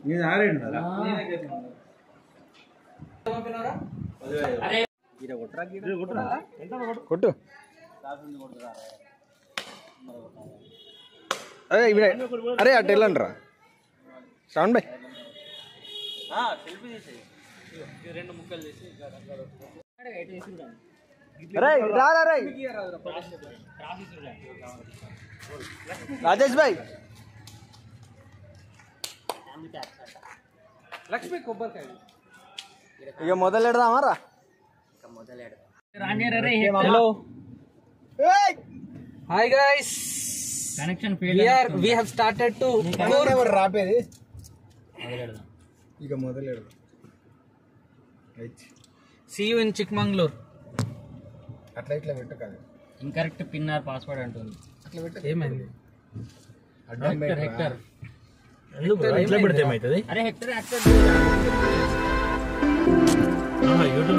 నేను ఆరేడు కొట్టు అరే ఇవి అరే అటు వెళ్ళండి రా శ్రావణ్ బాయ్ అరే రా రా రే రాజేష్ భాయ్ లక్ష్మి కొబ్బరికాయ ఇక మొదలు పెడదామా రా hello hi guys connection we are we have started to రాపేది ఇక మొదలు పెడదాం see you in chikmangalore అట్లా ఇట్లా పెట్టు కదా ఇన్కరెక్ట్ పిన్ ఆర్ పాస్వర్డ్ అంటుంది ఏమైంది హెక్టర్ హెక్టర్ ఇట్లా పెడితే ఏమవుతుంది అరే హెక్టర్ యాక్సెప్ట్ యూట్యూబ్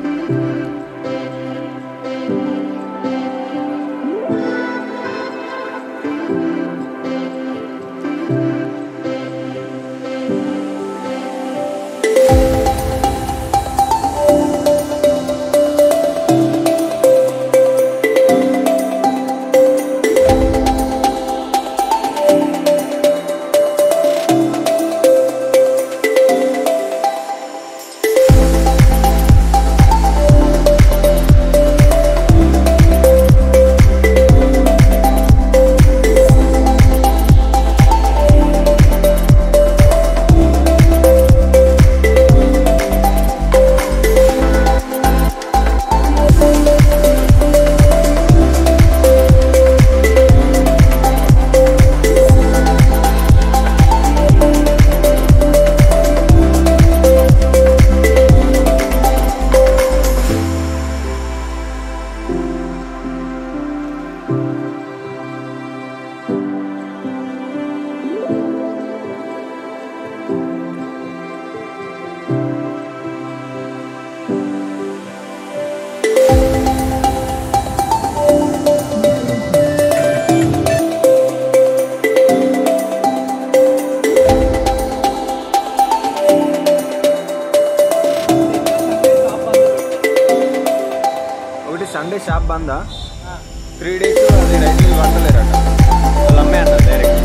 ఒకటి సండే షాప్ బందా త్రీ డేస్ అది రైతులు పడతలేరట వాళ్ళు అమ్మే అంటారు డైరెక్ట్